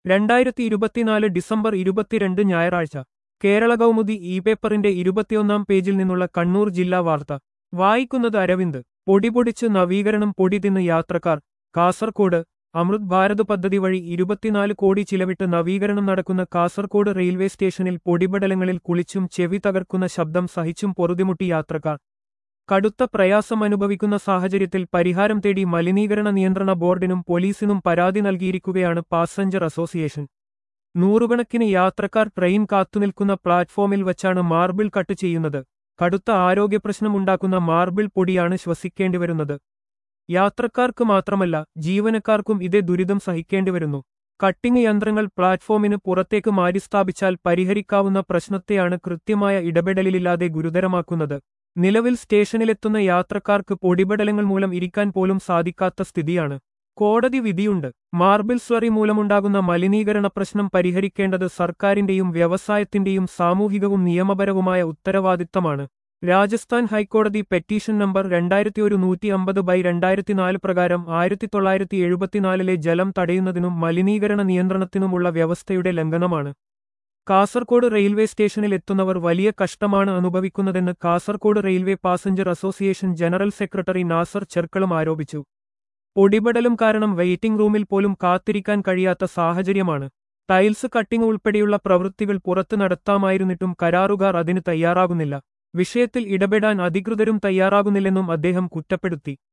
രണ്ടായിരത്തി ഇരുപത്തിനാല് ഡിസംബർ ഇരുപത്തിരണ്ട് ഞായറാഴ്ച കേരള കൗമുദി ഇ പേപ്പറിന്റെ ഇരുപത്തിയൊന്നാം പേജിൽ നിന്നുള്ള കണ്ണൂർ ജില്ലാ വാർത്ത വായിക്കുന്നത് അരവിന്ദ് പൊടിപൊടിച്ച് നവീകരണം പൊടി തിന്ന് യാത്രക്കാർ കാസർകോട് അമൃത് ഭാരത് പദ്ധതി വഴി ഇരുപത്തിനാല് കോടി ചിലവിട്ട് നവീകരണം നടക്കുന്ന കാസർകോട് റെയിൽവേ സ്റ്റേഷനിൽ പൊടിപടലങ്ങളിൽ കുളിച്ചും ചെവി തകർക്കുന്ന ശബ്ദം സഹിച്ചും പൊറുതിമുട്ടി യാത്രക്കാർ കടുത്ത പ്രയാസം അനുഭവിക്കുന്ന സാഹചര്യത്തിൽ പരിഹാരം തേടി മലിനീകരണ നിയന്ത്രണ ബോർഡിനും പോലീസിനും പരാതി നൽകിയിരിക്കുകയാണ് പാസഞ്ചർ അസോസിയേഷൻ നൂറുകണക്കിന് യാത്രക്കാർ ട്രെയിൻ കാത്തുനിൽക്കുന്ന പ്ലാറ്റ്ഫോമിൽ വച്ചാണ് മാർബിൾ കട്ട് ചെയ്യുന്നത് കടുത്ത ആരോഗ്യപ്രശ്നമുണ്ടാക്കുന്ന മാർബിൾ പൊടിയാണ് ശ്വസിക്കേണ്ടിവരുന്നത് യാത്രക്കാർക്ക് മാത്രമല്ല ജീവനക്കാർക്കും ഇതേ ദുരിതം സഹിക്കേണ്ടിവരുന്നു കട്ടിംഗ് യന്ത്രങ്ങൾ പ്ലാറ്റ്ഫോമിന് പുറത്തേക്ക് മാറ്റിസ്ഥാപിച്ചാൽ പരിഹരിക്കാവുന്ന പ്രശ്നത്തെയാണ് കൃത്യമായ ഇടപെടലില്ലാതെ ഗുരുതരമാക്കുന്നത് നിലവിൽ സ്റ്റേഷനിലെത്തുന്ന യാത്രക്കാർക്ക് പൊടിപടലങ്ങൾ മൂലം ഇരിക്കാൻ പോലും സാധിക്കാത്ത സ്ഥിതിയാണ് കോടതി വിധിയുണ്ട് മാർബിൾ സ്ലറി മൂലമുണ്ടാകുന്ന മലിനീകരണ പ്രശ്നം പരിഹരിക്കേണ്ടത് സർക്കാരിന്റെയും വ്യവസായത്തിന്റെയും സാമൂഹികവും നിയമപരവുമായ ഉത്തരവാദിത്തമാണ് രാജസ്ഥാൻ ഹൈക്കോടതി പെറ്റീഷൻ നമ്പർ രണ്ടായിരത്തി ഒരു നൂറ്റി അമ്പത് ബൈ രണ്ടായിരത്തി നാല് പ്രകാരം ആയിരത്തി തൊള്ളായിരത്തി എഴുപത്തിനാലിലെ ജലം തടയുന്നതിനും മലിനീകരണ നിയന്ത്രണത്തിനുമുള്ള വ്യവസ്ഥയുടെ ലംഘനമാണ് കാസർകോട് റെയിൽവേ സ്റ്റേഷനിൽ എത്തുന്നവർ വലിയ കഷ്ടമാണ് അനുഭവിക്കുന്നതെന്ന് Kasaragod railway passenger association general secretary Nasar ചെർക്കളും ആരോപിച്ചു പൊടിപടലും കാരണം വെയിറ്റിംഗ് റൂമിൽ പോലും കാത്തിരിക്കാൻ കഴിയാത്ത സാഹചര്യമാണ് ടൈൽസ് കട്ടിംഗ് ഉൾപ്പെടെയുള്ള പ്രവൃത്തികൾ പുറത്ത് നടത്താമായിരുന്നിട്ടും കരാറുകാർ അതിന് തയ്യാറാകുന്നില്ല വിഷയത്തിൽ ഇടപെടാൻ അധികൃതരും തയ്യാറാകുന്നില്ലെന്നും അദ്ദേഹം കുറ്റപ്പെടുത്തി